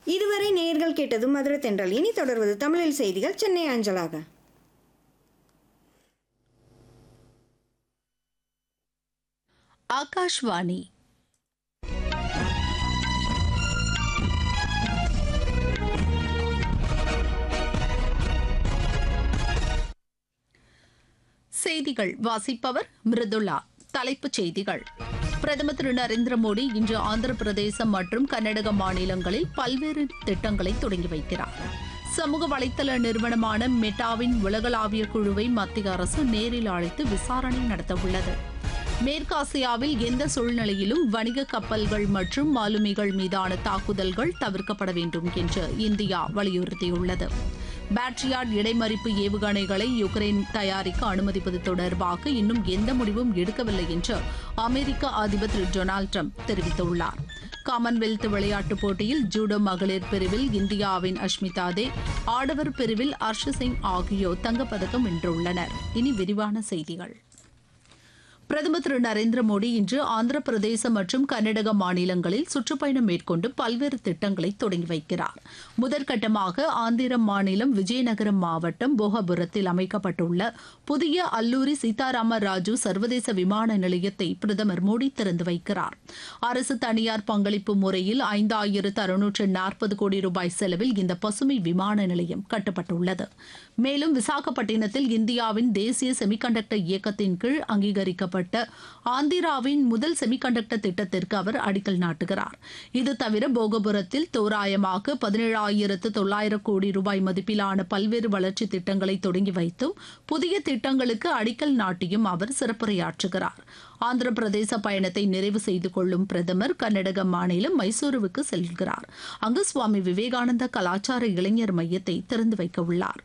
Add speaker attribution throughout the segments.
Speaker 1: இதுவரை நேயர்கள் கேட்டது மதுரை தென்றல் இனி தொடர்வது தமிழில் செய்திகள் சென்னை அஞ்சலாக
Speaker 2: ஆகாஷ்வாணி செய்திகள் வாசிப்பவர் மிருதுளா தலைப்புச் செய்திகள் பிரதமர் திரு நரேந்திர மோடி இன்று ஆந்திர பிரதேசம் மற்றும் கர்நாடக மாநிலங்களில் பல்வேறு திட்டங்களை தொடங்கி வைக்கிறார் சமூக வலைதள நிறுவனமான மெட்டாவின் உலகளாவிய குழுவை மத்திய அரசு நேரில் அழைத்து விசாரணை நடத்தவுள்ளது மேற்காசியாவில் எந்த சூழ்நிலையிலும் வணிக கப்பல்கள் மற்றும் மாலுமிகள் மீதான தாக்குதல்கள் தவிர்க்கப்பட வேண்டும் என்று இந்தியா வலியுறுத்தியுள்ளது பேட்ரியாட் இடைமறிப்பு ஏவுகணைகளை யுக்ரைன் தயாரிக்க அனுமதிப்பது தொடர்பாக இன்னும் எந்த முடிவும் எடுக்கவில்லை என்று அமெரிக்க அதிபர் திரு டொனால்டு ட்ரம்ப் தெரிவித்துள்ளார் காமன்வெல்த் விளையாட்டுப் போட்டியில் ஜூடோ மகளிர் பிரிவில் இந்தியாவின் அஷ்மிதா தே ஆடவர் பிரிவில் ஹர்ஷ சிங் ஆகியோர் தங்கப்பதக்கம் வென்றுள்ளனர் இனி விரிவான செய்திகள் பிரதமர் திரு நரேந்திர மோடி இன்று ஆந்திர பிரதேசம் மற்றும் கர்நாடக மாநிலங்களில் சுற்றுப்பயணம் மேற்கொண்டு பல்வேறு திட்டங்களை தொடங்கி வைக்கிறார் முதற்கட்டமாக ஆந்திர மாநிலம் விஜயநகரம் மாவட்டம் போகபுரத்தில் அமைக்கப்பட்டுள்ள புதிய அல்லூரி சீதாராம ராஜு சர்வதேச விமான நிலையத்தை பிரதமர் மோடி திறந்து வைக்கிறார் அரசு தனியார் பங்களிப்பு முறையில் ஐந்தாயிரத்து அறுநூற்று நாற்பது கோடி ரூபாய் செலவில் இந்த பசுமை விமான நிலையம் கட்டப்பட்டுள்ளது மேலும் விசாகப்பட்டினத்தில் இந்தியாவின் தேசிய செமிகண்டக்டர் இயக்கத்தின் கீழ் அங்கீகரிக்கப்பட்ட ஆந்திராவின் முதல் செமிகண்டக்டர் திட்டத்திற்கு அவர் அடிக்கல் நாட்டுகிறார் இது தவிர போகபுரத்தில் தோராயமாக பதினேழாயிரத்து தொள்ளாயிரம் கோடி ரூபாய் மதிப்பிலான பல்வேறு வளர்ச்சி திட்டங்களை தொடங்கி வைத்தும் புதிய திட்டங்களுக்கு அடிக்கல் நாட்டியும் அவர் சிறப்புரையாற்றுகிறார் ஆந்திர பிரதேச பயணத்தை நிறைவு செய்து கொள்ளும் பிரதமர் கர்நாடக மாநிலம் மைசூருவுக்கு செல்கிறார் அங்கு சுவாமி விவேகானந்த கலாச்சார இளைஞர் மையத்தை திறந்து வைக்க உள்ளார்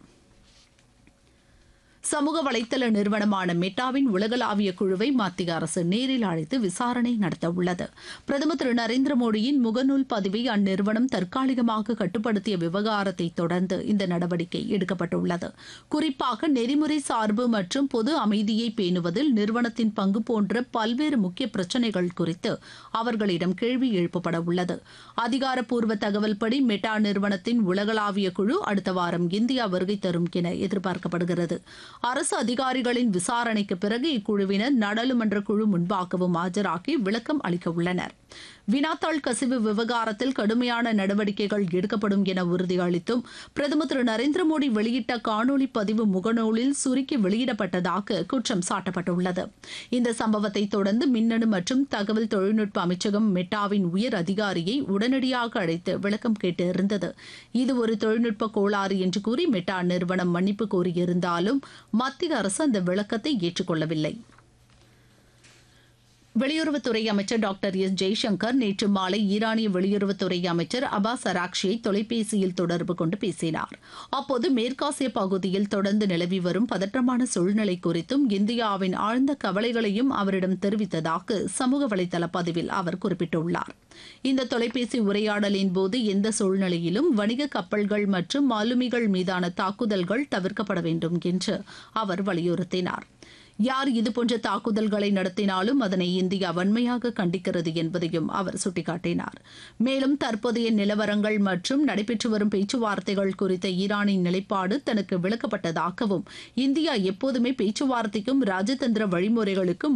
Speaker 2: சமூக வலைதள நிறுவனமான மெட்டாவின் உலகளாவிய குழுவை மத்திய அரசு நேரில் அழைத்து விசாரணை நடத்த உள்ளது பிரதமர் திரு நரேந்திர மோடியின் முகநூல் பதிவை அந்நிறுவனம் தற்காலிகமாக கட்டுப்படுத்திய விவகாரத்தை தொடர்ந்து இந்த நடவடிக்கை எடுக்கப்பட்டுள்ளது குறிப்பாக நெறிமுறை சார்பு மற்றும் பொது அமைதியை பேணுவதில் நிறுவனத்தின் பங்கு போன்ற பல்வேறு முக்கிய பிரச்சினைகள் குறித்து அவர்களிடம் கேள்வி எழுப்பப்பட உள்ளது அதிகாரப்பூர்வ தகவல்படி மெட்டா நிறுவனத்தின் உலகளாவிய குழு அடுத்த வாரம் இந்தியா வருகை தரும் என எதிர்பார்க்கப்படுகிறது அரசு அதிகாரிகளின் விசாரணைக்கு பிறகு இக்குழுவினர் நாடாளுமன்ற குழு முன்பாகவும் ஆஜராகி விளக்கம் அளிக்க உள்ளனர் வினாத்தாள் கசிவு விவகாரத்தில் கடுமையான நடவடிக்கைகள் எடுக்கப்படும் என உறுதியளித்தும் பிரதமர் திரு நரேந்திர மோடி வெளியிட்ட காணொலி பதிவு முகநூலில் சுருக்கி வெளியிடப்பட்டதாக குற்றம் சாட்டப்பட்டுள்ளது இந்த சம்பவத்தை தொடர்ந்து மின்னணு மற்றும் தகவல் தொழில்நுட்ப அமைச்சகம் மெட்டாவின் உயர் அதிகாரியை உடனடியாக அழைத்து விளக்கம் கேட்டு இருந்தது இது ஒரு தொழில்நுட்ப கோளாறு என்று கூறி மெட்டா நிறுவனம் மன்னிப்பு கோரியிருந்தாலும் மத்திய அரசு அந்த விளக்கத்தை ஏற்றுக்கொள்ளவில்லை வெளியுறவுத்துறை அமைச்சர் டாக்டர் எஸ் ஜெய்சங்கர் நேற்று மாலை ஈரானிய வெளியுறவுத்துறை அமைச்சர் அபாஸ் அராக்ஷியை தொலைபேசியில் தொடர்பு கொண்டு பேசினார் அப்போது மேற்காசிய பகுதியில் தொடர்ந்து நிலவி வரும் பதற்றமான சூழ்நிலை குறித்தும் இந்தியாவின் ஆழ்ந்த கவலைகளையும் அவரிடம் தெரிவித்ததாக சமூக வலைதள பதிவில் அவர் குறிப்பிட்டுள்ளார் இந்த தொலைபேசி உரையாடலின் போது எந்த சூழ்நிலையிலும் வணிக கப்பல்கள் மற்றும் மாலுமிகள் மீதான தாக்குதல்கள் தவிர்க்கப்பட வேண்டும் என்று அவர் வலியுறுத்தினார் யார் இதுபோன்ற தாக்குதல்களை நடத்தினாலும் அதனை இந்தியா வன்மையாக கண்டிக்கிறது என்பதையும் அவர் சுட்டிக்காட்டினார் மேலும் தற்போதைய நிலவரங்கள் மற்றும் நடைபெற்று வரும் பேச்சுவார்த்தைகள் குறித்த ஈரானின் நிலைப்பாடு தனக்கு விளக்கப்பட்டதாகவும் இந்தியா எப்போதுமே பேச்சுவார்த்தைக்கும் ராஜதந்திர வழிமுறைகளுக்கும்